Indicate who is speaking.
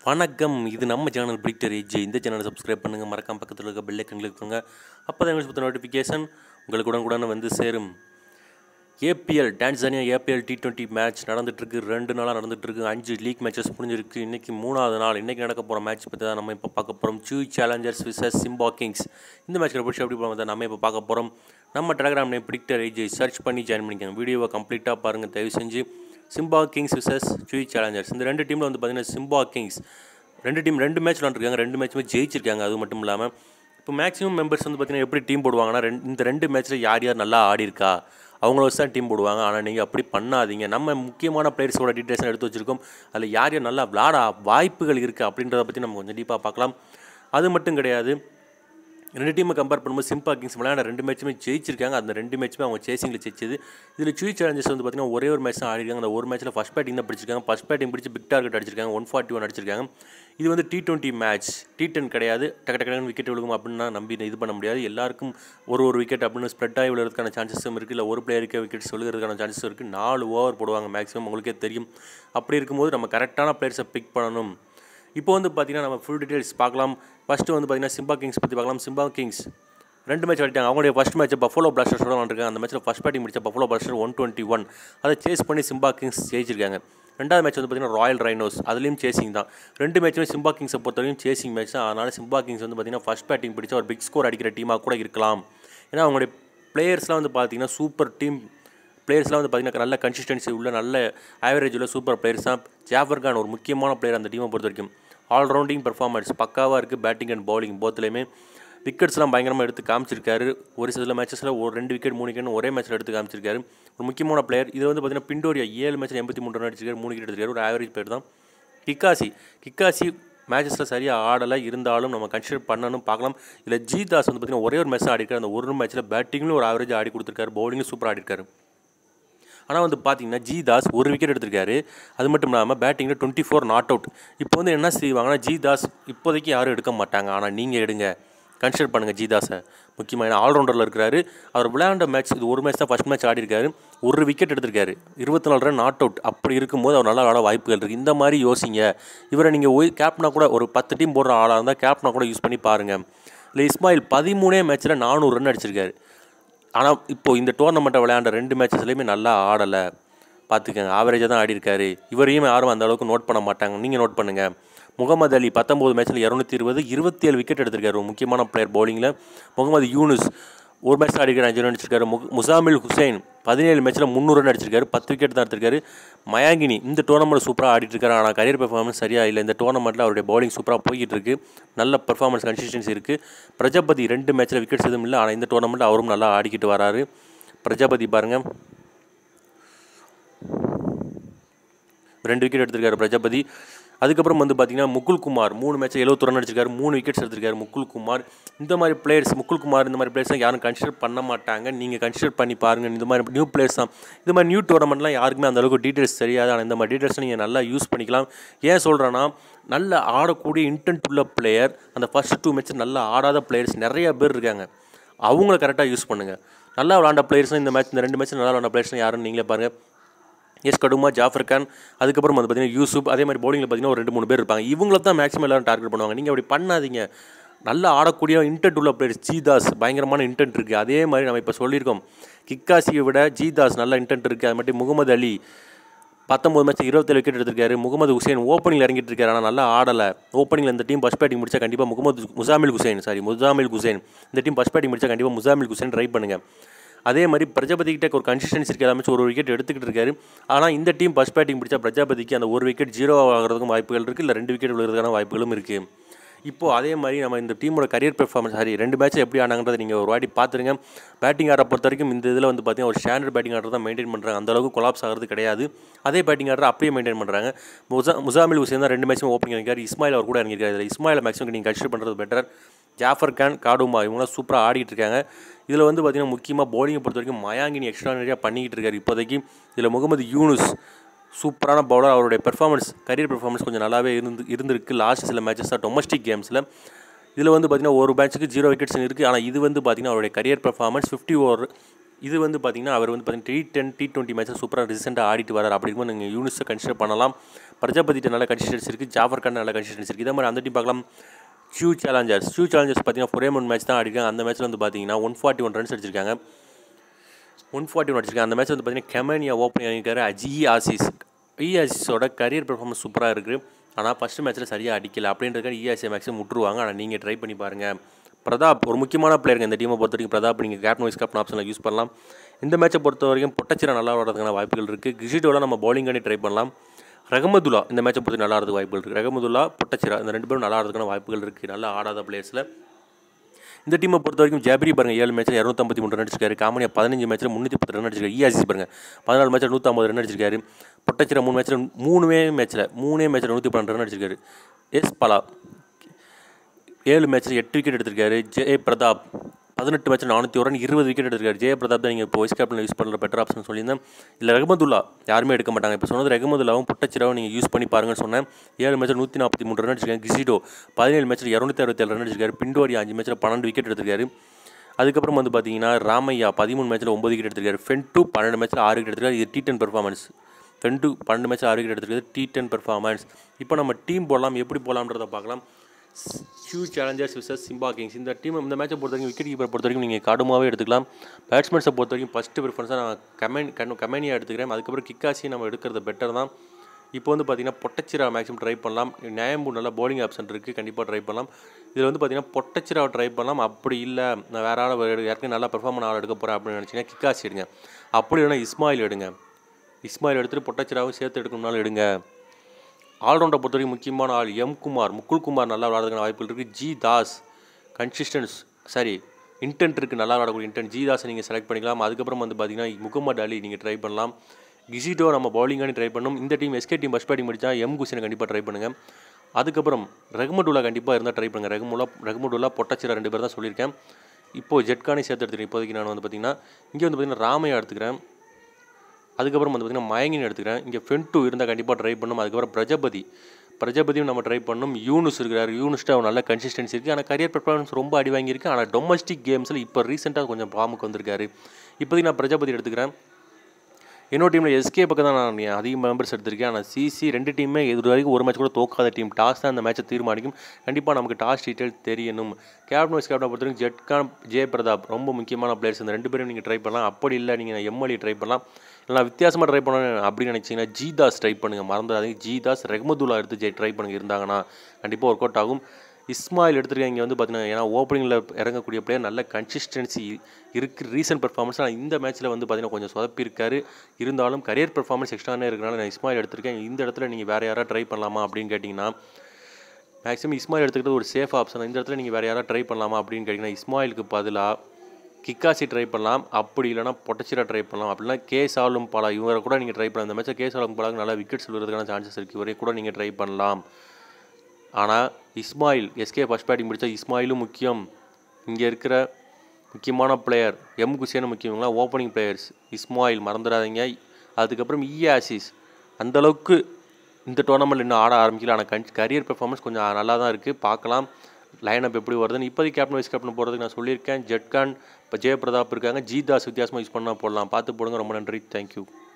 Speaker 1: வணக்கம் இது நம்ம சேனல் பிரிக்டர் ஏஜ் இந்த சேனலை சப்ஸ்கிரைப் பண்ணுங்கள் மறக்காம பக்கத்தில் இருக்க பெல் ஐக்கன் கிளிக் பண்ணுங்கள் அப்போ தான் எங்களுக்கு நோட்டிஃபிகேஷன் உங்களுக்கு உடனுக்குடன் வந்து சேரும் APL Tanzania APL T twenty match நடந்துட்டுருக்கு ரெண்டு நாளாக நடந்துட்டுருக்கு அஞ்சு லீக் மேட்சஸ் முடிஞ்சிருக்கு இன்றைக்கி மூணாவது நாள் இன்றைக்கி நடக்க போகிற மேட்ச் பற்றி தான் நம்ம இப்போ பார்க்க போகிறோம் சூ சேலஞ்சர்ஸ் விசஸ் சிம்பா கிங்ஸ் இந்த மேட்ச்சில் பிடிச்சி எப்படி போகிறோம் நம்ம இப்போ பார்க்க போகிறோம் நம்ம Telegram name predictor age search பண்ணி ஜாயின் பண்ணிக்கோங்க வீடியோவை கம்ப்ளீட்டாக பாருங்கள் தயவு செஞ்சு Simba Kings vs Hue Challengers இந்த ரெண்டு டீமில் வந்து பார்த்தீங்கன்னா சிம்பா கிங்ஸ் ரெண்டு டீம் ரெண்டு மேட்ச் விளாண்டுருக்காங்க ரெண்டு மேட்ச்சுமே ஜெயிச்சிருக்காங்க அது மட்டும் இல்லாமல் இப்போ மேக்ஸிமம் மெம்பர்ஸ் வந்து பார்த்தீங்கன்னா எப்படி டீம் போடுவாங்கன்னா ரெண்டு இந்த ரெண்டு மேட்ச்சில் யார் யார் நல்லா ஆடி இருக்கா அவங்கள வச்சு தான் டீம் போடுவாங்க ஆனால் நீங்கள் அப்படி பண்ணாதீங்க நம்ம முக்கியமான பிளேயர்ஸோட டீட்டெயில்ஸ் எடுத்து வச்சுருக்கோம் அதில் யார் யார் நல்லா விளாட வாய்ப்புகள் இருக்குது அப்படின்றத பற்றி நம்ம கொஞ்சம் டீப்பாக பார்க்கலாம் அது மட்டும் கிடையாது ரெண்டு டீமை கம்பேர் பண்ணும்போது சிம்பா கிங்ஸ் விளையாட ரெண்டு மேட்சுமே ஜெயிச்சிருக்காங்க அந்த ரெண்டு மேட்சுமே அவங்க சேசிங்கில் ஜெயிச்சது இதில் சூய் சேலஞ்சர்ஸ் வந்து பார்த்தீங்கன்னா ஒரே ஒரு மேட்ச் தான் ஆடிருக்காங்க அந்த ஒரு மேட்ச்சில் ஃபஸ்ட் பேட்டிங் தான் பிடிச்சிருக்காங்க ஃபஸ்ட் பேட்டிங் பிடிச்சி பிக் டார்கெட் அடிச்சிருக்காங்க ஒன் ஃபார்ட்டி ஒன் அடிச்சிருக்காங்க இது வந்து T twenty match T ten கிடையாது டக்கு டக்குனு விக்கெட் விழுகும் அப்படின்னு நம்பி இது பண்ண முடியாது எல்லாருக்கும் ஒரு ஒரு விக்கெட் அப்படின்னு ஸ்ப்ரெட் ஆகி விழுறதுக்கான சான்சஸும் இருக்குது இல்லை ஒரு பிளேயருக்கு விக்கெட்ஸ் விழுகிறதுக்கான சான்சஸ் இருக்குது நாலு ஓவர் போடுவாங்க மேக்ஸிமம் உங்களுக்கே தெரியும் அப்படி இருக்கும்போது நம்ம கரெக்டான பிளேயர்ஸை பிக் பண்ணணும் இப்போ வந்து பார்த்தீங்கன்னா நம்ம ஃபுல் டீட்டெயில்ஸ் பார்க்கலாம் ஃபஸ்ட்டு வந்து பார்த்தீங்கன்னா சிம்பா கிங்ஸ் பற்றி பார்க்கலாம் சிம்பா கிங்ஸ் ரெண்டு மேட்ச் ஆடிட்டாங்க அவங்களுடைய ஃபஸ்ட் மேட்ச் பஃபோலோ பிளாஸ்டர்ஸோட வந்துருக்காங்க அந்த மேட்ச்சில் ஃபஸ்ட் பேட்டிங் முடிச்ச Buffalo Blaster one twenty one அதை சேஸ் பண்ணி சிம்பா கிங்ஸ் ஜெயிச்சிருக்காங்க ரெண்டாவது மேட்ச் வந்து பார்த்தீங்கன்னா ராயல் ரைனோஸ் அதுலேயும் சேசிங் தான் ரெண்டு மேட்சுமே சிம்பா கிங்ஸை பொறுத்தவரைக்கும் சேசிங் மேட்ச் தான் அதனால் சிம்பா கிங்ஸ் வந்து பார்த்தீங்கன்னா ஃபஸ்ட் பேட்டிங் பிடிச்ச ஒரு பிக் ஸ்கோர் அடிக்கிற டீமாக கூட இருக்கலாம் ஏன்னா அவங்களுடைய பிளேயர்ஸ்லாம் வந்து பார்த்தீங்கன்னா சூப்பர் டீம் பிளேயர்ஸ்லாம் வந்து பார்த்தீங்கன்னா நல்ல கன்சிஸ்டன்சி உள்ள நல்ல ஆவரேஜ் உள்ள சூப்பர் பிளேயர்ஸ் தான் ஜாஃபர் கான் ஒரு முக்கியமான பிளேயர் அந்த டீமை பொறுத்த வரைக்கும் ஆல்ரவுண்டிங் பெர்ஃபார்மன்ஸ் பக்காவாக இருக்குது பேட்டிங் அண்ட் பவுலிங் போத்துலேயுமே விக்கெட்ஸ்லாம் பயங்கரமாக எடுத்து காமிச்சிருக்காரு ஒரு சில மேட்சஸில் ஒரு ரெண்டு விக்கெட் மூணு விக்கெட் ஒரே மேட்ச்சில் எடுத்து காமிச்சிருக்காரு ஒரு முக்கியமான பிளேயர் இது வந்து பார்த்தீங்கன்னா பிண்டோரியா ஏழு மேட்ச்சில் எண்பத்தி மூணு ரன் அடிச்சிருக்காரு மூணு விக்கெட் எடுத்திருக்காரு ஒரு ஆவரேஜ் பிளேயர் தான் கிக்காசி கிக்காசி மேட்சஸில் சரியாக ஆடலை இருந்தாலும் நம்ம கன்சிடர் பண்ணணும் பார்க்கலாம் இதில் ஜீதாஸ் வந்து பார்த்தீங்கன்னா ஒரே ஒரு மேட்ச் ஆடிருக்காரு அந்த ஒரு மேட்ச்சில் பேட்டிங்லும் ஒரு ஆவரேஜ் ஆடி கொடுத்துருக்காரு பவுலிங்கும் சூப்பராக ஆடிருக்காரு ஆனால் வந்து பார்த்தீங்கன்னா ஜி தாஸ் ஒரு விக்கெட் எடுத்திருக்காரு அது மட்டும் இல்லாமல் பேட்டிங்கில் டுவெண்ட்டி ஃபோர் நாட் அவுட் இப்போ வந்து என்ன செய்வாங்கன்னா ஜி தாஸ் இப்போதைக்கு யாரும் எடுக்க மாட்டாங்க ஆனால் நீங்கள் எடுங்க கன்சிடர் பண்ணுங்கள் ஜிதாஸை முக்கியமாக ஏன்னா ஆல்ரவுண்டரில் இருக்கிறாரு அவர் விளையாண்ட மேட்ச் இது ஒரு மேட்ச் தான் ஃபஸ்ட் மேட்ச் ஆடி இருக்காரு ஒரு விக்கெட் எடுத்திருக்காரு இருபத்தி நாலு ரன் நாட் அவுட் அப்படி இருக்கும்போது அவர் நல்லா விளாட வாய்ப்புகள் இருக்குது இந்த மாதிரி யோசிங்க இவரை நீங்கள் ஒய் கேப்னா கூட ஒரு பத்து டீம் போடுற ஆளாக இருந்தால் கேப்னா கூட யூஸ் பண்ணி பாருங்கள் இல்லை இஸ்மாயில் பதிமூணே மேட்ச்சில் நானூறு ரன் அடிச்சிருக்காரு ஆனால் இப்போது இந்த டோர்னமெண்ட்டை விளையாண்ட ரெண்டு மேட்சஸ்லையுமே நல்லா ஆடலை பார்த்துக்கங்க ஆவரேஜாக தான் ஆடிருக்காரு இவரையும் யாரும் அந்த அளவுக்கு நோட் பண்ண மாட்டாங்க நீங்கள் நோட் பண்ணுங்கள் முகமது அலி பத்தொம்போது மேட்ச்சில் இரநூத்தி இருபது இருபத்தி ஏழு விக்கெட் எடுத்திருக்காரு ஒரு முக்கியமான பிளேயர் பவுலிங்கில் முகமது யூனுஸ் ஒரு மேட்ச் ஆடிக்கிற அஞ்சு ரன் அடிச்சிருக்காரு மு முசாமில் ஹுசைன் பதினேழு மேட்ச்சில் முந்நூறு ரன் அடிச்சிருக்காரு பத்து விக்கெட் தான் எடுத்திருக்காரு மயாங்கினி இந்த டோர்னமெண்ட் சூப்பராக ஆடிட்டு இருக்காரு ஆனால் கரியர் பெர்ஃபார்மன்ஸ் சரியாக இல்லை இந்த டோர்னமெண்ட்டில் அவருடைய பவுலிங் சூப்பராக போய்கிட்டு இருக்கு நல்ல பெர்ஃபார்மன்ஸ் கன்சிஸ்டன்சி இருக்குது பிரஜாபதி ரெண்டு மேட்ச்சில் விக்கெட்ஸ் எதுவும் இல்லை ஆனால் இந்த டோர்னமெண்ட்டில் அவரும் நல்லா ஆடிக்கிட்டு வராரு பிரஜாபதி பாருங்கள் ரெண்டு விக்கெட் எடுத்திருக்காரு பிரஜாபதி அதுக்கப்புறம் வந்து பார்த்தீங்கன்னா முகுல் குமார் மூணு மேட்ச் எழுபத்தி ரன் அடிச்சிருக்காரு மூணு விக்கெட்ஸ் எடுத்திருக்காரு முகுல் குமார் இந்த மாதிரி பிளேயர்ஸ் முகுல் குமார் இந்த மாதிரி பிளேயர்ஸ்லாம் யாரும் கன்சிடர் பண்ண மாட்டாங்க நீங்கள் கன்சிடர் பண்ணி பாருங்கள் இந்த மாதிரி நியூ பிளேயர்ஸ் தான் இந்த மாதிரி நியூ டோர்னமெண்ட்லாம் யாருக்குமே அந்த அளவுக்கு டீட்டெயில்ஸ் தெரியாது ஆனால் இந்த மாதிரி டீட்டெயில்ஸ் நீங்கள் நல்லா யூஸ் பண்ணிக்கலாம் ஏன் சொல்கிறேன்னா நல்ல ஆடக்கூடிய இன்டென்ட் உள்ள பிளேயர் அந்த ஃபஸ்ட் டூ மேட்ச் நல்லா ஆடாத பிளேயர்ஸ் நிறைய பேர் இருக்காங்க அவங்கள கரெக்டாக யூஸ் பண்ணுங்கள் நல்லா விளாண்ட பிளேயர்ஸ் இந்த மேட்ச் இந்த ரெண்டு மேட்ச் நல்லா விளாண்ட பிளேயர்ஸ் யாருன்னு நீங்களே பாருங்கள் எஸ் கடுமா ஜாஃபர் கான் அதுக்கப்புறம் வந்து பார்த்தீங்கன்னா யூசுப் அதே மாதிரி பவுலிங்கில் பார்த்தீங்கன்னா ஒரு ரெண்டு மூணு பேர் இருப்பாங்க இவங்கள தான் மேக்ஸிமம் எல்லாரும் டார்கெட் பண்ணுவாங்க நீங்கள் அப்படி பண்ணாதீங்க நல்லா ஆடக்கூடிய இன்டென்ட் உள்ள பிளேயர்ஸ் ஜீதாஸ் பயங்கரமான இன்டென்ட் இருக்குது அதே மாதிரி நம்ம இப்போ சொல்லியிருக்கோம் கிக்காசியை விட ஜீதாஸ் நல்ல இன்டென்ட் இருக்குது அது மட்டும் முகமது அலி பத்தொம்பது மேட்ச் இருபத்தேழு விக்கெட் எடுத்திருக்காரு முகமது ஹுசேன் ஓப்பனிங் இறங்கிட்டு இருக்காரு ஆனால் நல்லா ஆடலை ஓப்பனிங்கில் இந்த டீம் ஃபஸ்ட் பேட்டிங் முடிச்சா கண்டிப்பாக முகமது முசாமில் ஹுசேன் சாரி முசாமில் ஹுசேன் இந்த டீம் ஃபஸ்ட் பேட்டிங் முடிச்சா கண்டிப்பாக முசாமில் ஹுசேன் ட்ரை பண்ணுங்கள் அதே மாதிரி பிரஜாபதி கிட்ட ஒரு கன்சிஸ்டன்சி இருக்க எல்லாமே ஒரு விக்கெட் எடுத்துக்கிட்டு இருக்காரு ஆனால் இந்த டீம் ஃபஸ்ட் பேட்டிங் பிடிச்சா பிரஜாபதிக்கு அந்த ஒரு விக்கெட் ஜீரோ ஆகிறதுக்கும் வாய்ப்புகள் இருக்குது இல்லை ரெண்டு விக்கெட் விழுறதுக்கான வாய்ப்புகளும் இருக்குது இப்போது அதே மாதிரி நம்ம இந்த டீமோட கரியர் பெர்ஃபார்மன்ஸ் சாரி ரெண்டு மேட்ச் எப்படி ஆனாங்கன்றதை நீங்கள் ஒரு வாட்டி பார்த்துருங்க பேட்டிங் ஆடுற பொறுத்த வரைக்கும் இந்த இதில் வந்து பார்த்தீங்கன்னா ஒரு ஸ்டாண்டர்ட் பேட்டிங் ஆர்டர் தான் மெயின்டைன் பண்ணுறாங்க அந்தளவுக்கு கொலாப்ஸ் ஆகிறது கிடையாது அதே பேட்டிங் ஆர்டர் அப்படியே மெயின்டைன் பண்ணுறாங்க முசா முசாமில் ஹுசேன் தான் ரெண்டு மேட்சும் ஓப்பனிங் இறங்கிருக்காரு இஸ்மாயில் அவர் கூட இறங்கிருக்காரு இதில் இஸ்மாயில் மேக்ஸிமம் நீங்கள் கன்சிடர் பண்ணுறது பெட்டர் ஜாஃபர் கான் காடுமா இவங்களாம் சூப்பராக ஆடிட்டு இருக்காங்க இதில் வந்து பார்த்திங்கன்னா முக்கியமாக பவுலிங்கை பொறுத்த வரைக்கும் மயாங்கினி எக்ஸ்ட்ரா நிறையா பண்ணிக்கிட்டு இருக்காரு இப்போதைக்கு இதில் முகமது யூனுஸ் சூப்பரான பவுலர் அவருடைய பெர்ஃபார்மன்ஸ் கரியர் பெர்ஃபார்மன்ஸ் கொஞ்சம் நல்லாவே இருந்து இருந்திருக்கு லாஸ்ட் சில மேட்சஸ் தான் டொமஸ்டிக் கேம்ஸில் இதில் வந்து பார்த்திங்கன்னா ஒரு மேட்ச்சுக்கு ஜீரோ விக்கெட்ஸ் இருக்குது ஆனால் இது வந்து பார்த்திங்கன்னா அவருடைய கரியர் பெர்ஃபார்மன்ஸ் ஃபிஃப்டி ஓவர் இது வந்து பார்த்தீங்கன்னா அவர் வந்து பார்த்தீங்கன்னா டி டென் டி டுவெண்ட்டி மேட்ச்சில் சூப்பராக ரீசெண்டாக ஆடிட்டு வரார் அப்படி இருக்கும்போது நீங்கள் யூனிஸை கன்சிடர் பண்ணலாம் பிரஜாபதிட்ட நல்ல கன்சிஸ்டன்ஸ் இருக்குது ஜாஃபர் கான் நல்ல கன்சிஸ்டன்ஸ் இருக்குது இதே மாதிரி அந்த டீம் பார்க்கலாம் ஷூ சேலஞ்சர்ஸ் ஷூ சேலஞ்சர்ஸ் பார்த்தீங்கன்னா ஒரே மூணு மேட்ச் தான் ஆடிருக்காங்க அந்த மேட்ச்சில் வந்து பார்த்தீங்கன்னா ஒன் ஃபார்ட்டி ஒன் ரன்ஸ் அடிச்சிருக்காங்க ஒன் ஃபார்ட்டி ஒன் அடிச்சிருக்காங்க அந்த மேட்ச் வந்து பார்த்தீங்கன்னா கெமனியா ஓப்பனிங் ஆகிருக்காரு அஜி ஆசிஸ் இ ஆசிஸோட கரியர் பெர்ஃபார்மன்ஸ் சூப்பராக இருக்குது ஆனால் ஃபஸ்ட்டு மேட்ச்சில் சரியாக அடிக்கல அப்படின்றதுக்காக இஆர்சி மேக்ஸிமம் விட்டுருவாங்க ஆனால் நீங்கள் ட்ரை பண்ணி பாருங்கள் பிரதாப் ஒரு முக்கியமான பிளேயருங்க இந்த டீமை பொறுத்த வரைக்கும் பிரதாப் நீங்கள் கேப்டன் வைஸ் கேப்டன் ஆப்ஷனில் யூஸ் பண்ணலாம் இந்த மேட்சை பொறுத்த வரைக்கும் பொட்டச்சிரா நல்லா வர்றதுக்கான வாய்ப்புகள் இருக்குது கிஷிட்டோட நம்ம பவுலிங் பண்ணி ட்ரை பண்ணலாம் ரகமதுல்லா இந்த மேட்சை பொறுத்து நல்லா ஆடுறதுக்கு வாய்ப்புகள் இருக்குது ரகமதுல்லா பொட்டச்சிரா இந்த ரெண்டு பேரும் நல்லா ஆடுறதுக்கான வாய்ப்புகள் இருக்குது நல்லா ஆடாத பிளேயர்ஸில் இந்த டீமை பொறுத்த வரைக்கும் ஜாபரி பாருங்க ஏழு மேட்ச்சில் இரநூத்தம்பத்தி மூணு ரன் அடிச்சிருக்காரு காமனியா பதினஞ்சு மேட்ச்சில் முந்நூற்றி பத்து ரன் அடிச்சிருக்காரு இஆசிசி பாருங்க பதினாலு மேட்ச்சில் நூற்றம்பது ரன் அடிச்சிருக்காரு பொட்டச்சிரா மூணு மேட்ச்சில் மூணுமே மேட்ச்சில் மூணே மேட்ச்சில் நூற்றி பன்னெண்டு ரன் அடிச்சிருக்காரு எஸ் பலா ஏழு மேட்ச்சில் எட்டு விக்கெட் எடுத்திருக்காரு ஜெய பிரதாப் பதினெட்டு மேட்ச்சில் நானூற்றி ஒரு ரன் இருபது விக்கெட் எடுத்திருக்காரு ஜெய பிரதாப் தான் நீங்கள் இப்போ வைஸ் கேப்டனில் யூஸ் பண்ணுற பெட்டர் ஆப்ஷன் சொல்லியிருந்தேன் இல்லை ரஹமதுல்லா யாருமே எடுக்க மாட்டாங்க இப்போ சொன்னது ரஹமதுல்லாவும் புட்டச்சிராவும் நீங்கள் யூஸ் பண்ணி பாருங்கன்னு சொன்னேன் ஏழு மேட்ச்சில் நூற்றி நாற்பத்தி மூணு ரன் அடிச்சிருக்காங்க கிசிடோ பதினேழு மேட்ச்சில் இரநூத்தி அறுபத்தேழு ரன் அடிச்சிருக்காரு பிண்டோடி அஞ்சு மேட்ச்சில் பன்னெண்டு விக்கெட் எடுத்திருக்காரு அதுக்கப்புறம் வந்து பார்த்தீங்கன்னா ராமையா பதிமூணு மேட்ச்சில் ஒம்பது விக்கெட் எடுத்திருக்காரு ஃபென்டூ பன்னெண்டு மேட்ச்சில் ஆறு விக்கெட் எடுத்திருக்காரு இது டி டென் பெர்ஃபார்மன்ஸ் ஃபென்டூ பன்னெண்டு மேட்ச்சில் ஆறு விக்கெட் எடுத்திருக்காரு டி டென் பெர்ஃபார்மன்ஸ் இப்போ நம்ம டீம் போடலாம் எப்படி போடலாம்ன்றதை பார்க்கலாம் Hue Challengers vs Simba Kings இந்த டீம் இந்த மேட்சை பொறுத்த வரைக்கும் விக்கெட் கீப்பர் பொறுத்த வரைக்கும் நீங்கள் கடுமாவே எடுத்துக்கலாம் பேட்ஸ்மேன்ஸை பொறுத்த வரைக்கும் ஃபஸ்ட்டு ப்ரிஃபரன்ஸாக நான் கமென் கண் கமெனியாக எடுத்துக்கிறேன் அதுக்கப்புறம் கிக்காசி நம்ம எடுக்கிறது பெட்டர் தான் இப்போ வந்து பார்த்தீங்கன்னா பொட்டச்சிரா மேக்ஸிமம் ட்ரை பண்ணலாம் நியாயம்பூ நல்ல bowling ஆப்ஷன் இருக்குது கண்டிப்பாக ட்ரை பண்ணலாம் இதில் வந்து பார்த்தீங்கன்னா பொட்டச்சிராவை ட்ரை பண்ணலாம் அப்படி இல்லை நான் வேறு ஆள் யாருக்கும் நல்லா பெர்ஃபார்மன் ஆள் எடுக்க போகிறேன் அப்படின்னு நினச்சிங்கன்னா கிக்காசி எடுங்க அப்படி இல்லைனா இஸ்மாயில் எடுங்க இஸ்மாயில் எடுத்துகிட்டு பொட்டச்சிராவும் சேர்த்து எடுக்கணும்னாலும் எடுங்க ஆல்ரவுண்டை பொறுத்த வரைக்கும் முக்கியமான ஆள் எம் குமார் முகுல் குமார் நல்லா விளாடுறதுக்கான வாய்ப்புகள் இருக்குது G Das consistency sorry intent இருக்குது நல்லா விளாடக்கூடிய இன்டென்ட் ஜி தாஸை நீங்கள் செலக்ட் பண்ணிக்கலாம் அதுக்கப்புறம் வந்து பார்த்தீங்கன்னா முகமது அலி நீங்கள் ட்ரை பண்ணலாம் கிசிட்டோ நம்ம பவுலிங்கானு ட்ரை பண்ணணும் இந்த team SK team first batting முடிச்சா எம் குசினை கண்டிப்பாக ட்ரை பண்ணுங்கள் அதுக்கப்புறம் ரஹ்மடுல்லா கண்டிப்பாக இருந்தால் ட்ரை பண்ணுங்கள் ரஹ்முல்லா ரஹ்மடுல்லா பொட்டச்சிரா ரெண்டு பேர் தான் சொல்லியிருக்கேன் இப்போது ஜெட்கானே சேர்த்து எடுத்துக்கிறேன் இப்போதைக்கு நான் வந்து பார்த்தீங்கன்னா இங்கே வந்து பார்த்தீங்கன்னா ராமையா எடுத்துக்கிறேன் அதுக்கப்புறம் வந்து பார்த்திங்கன்னா மயங்கின் எடுத்துக்கிறேன் இங்கே ஃபென்டூ இருந்தால் கண்டிப்பாக ட்ரை பண்ணணும் அதுக்கப்புறம் பிரஜபதி பிரஜபதியும் நம்ம ட்ரை பண்ணணும் யூனுஸ் இருக்கிறார் யூனுஸ்ட்டு அவன் நல்ல கன்சிஸ்டன்சி இருக்குது ஆனால் கரியர் பெர்ஃபார்மன்ஸ் ரொம்ப அடி வாங்கியிருக்கு ஆனால் டொமஸ்டிக் கேம்ஸில் இப்போ ரீசெண்டாக கொஞ்சம் ஃபார்முக்கு வந்திருக்காரு இப்போதைக்கு நான் பிரஜபதி எடுத்துக்கிறேன் என்னோட டீமில் எஸ்கே பக்கம் தான் நான் அதிக மெம்பர்ஸ் எடுத்திருக்கேன் ஆனால் சிசி ரெண்டு டீமே இது வரைக்கும் ஒரு மேட்ச் கூட தோக்காத டீம் டாஸ் தான் அந்த மேட்சை தீர்மானிக்கும் கண்டிப்பாக நமக்கு டாஸ் டீட்டெயில் தெரியணும் கேப்டன் வைஸ் கேப்டனை பொறுத்த வரைக்கும் ஜெட்கான் ஜெய பிரதாப் ரொம்ப முக்கியமான பிளேயர்ஸ் இந்த ரெண்டு பேரும் நீங்கள் ட்ரை பண்ணலாம் அப்படி இல்லை நீங்கள் எம்எல்ஏ ட்ரை பண்ணலாம் இல்லை வித்தியாசமாக ட்ரை பண்ணணும் அப்படின்னு நினச்சிங்கன்னா ஜீதாஸ் ட்ரை பண்ணுங்கள் மறந்துடாதீங்க ஜீதாஸ் ரெஹ்மதுல்லா எடுத்து ஜெய் ட்ரை பண்ணுங்க இருந்தாங்கன்னா கண்டிப்பாக ஒர்க் அவுட் ஆகும் இஸ்மாயில் எடுத்துருக்கேன் இங்கே வந்து பார்த்தீங்கன்னா ஏன்னா ஓப்பனிங்கில் இறங்கக்கூடிய பிளேயர் நல்ல கன்சிஸ்டன்சி இருக்குது ரீசன்ட் பெர்ஃபார்மன்ஸ் ஆனால் இந்த மேட்ச்சில் வந்து பார்த்தீங்கன்னா கொஞ்சம் சொதப்பி இருக்காரு இருந்தாலும் கரியர் பெர்ஃபார்மன்ஸ் எக்ஸ்ட்ரானே இருக்கனால நான் இஸ்மாயில் எடுத்திருக்கேன் இந்த இடத்துல நீங்கள் வேறு யாராவது ட்ரை பண்ணலாமா அப்படின்னு கேட்டிங்கன்னா மேக்ஸிமம் இஸ்மாயில் எடுத்துக்கிட்டு ஒரு சேஃப் ஆப்ஷன் இந்த இடத்துல நீங்கள் வேறு யாராவது ட்ரை பண்ணலாமா அப்படின்னு கேட்டிங்கன்னா இஸ்மாயிலுக்கு பதிலாக கிக்காசி ட்ரை பண்ணலாம் அப்படி இல்லைனா பொட்டச்சிரா ட்ரை பண்ணலாம் அப்படின்னா கே சாலும் பாலா இவரை கூட நீங்கள் ட்ரை பண்ணலாம் இந்த மேட்ச்சில் கே சாலும் பாலாக்கு நல்லா விக்கெட்ஸ் விழுறதுக்கான சான்சஸ் இருக்குது இவரை கூட நீங்கள் ட்ரை பண்ணலாம் ஆனால் இஸ்மாயில் எஸ்கே ஃபஸ்ட் பேட்டிங் முடித்தா இஸ்மாயிலும் முக்கியம் இங்கே இருக்கிற முக்கியமான பிளேயர் எம் குசேனும் முக்கியங்களா ஓப்பனிங் பிளேயர்ஸ் இஸ்மாயில் மறந்துடாதீங்க அதுக்கப்புறம் இ ஆசிஸ் அந்தளவுக்கு இந்த டோர்னமெண்ட் இன்னும் ஆட ஆரம்பிக்கல ஆனால் கன் கரியர் பெர்ஃபார்மன்ஸ் கொஞ்சம் நல்லா தான் இருக்குது பார்க்கலாம் லைன் அப் எப்படி வருதுன்னு இப்போதைக்கு கேப்டன் வைஸ் கேப்டன் போகிறதுக்கு நான் சொல்லியிருக்கேன் ஜெட்கான் இப்போ ஜெயபிரதாப் இருக்காங்க ஜீதாஸ் வித்தியாசமாக யூஸ் பண்ணால் போடலாம் பார்த்து போடுங்க ரொம்ப நன்றி தேங்க்யூ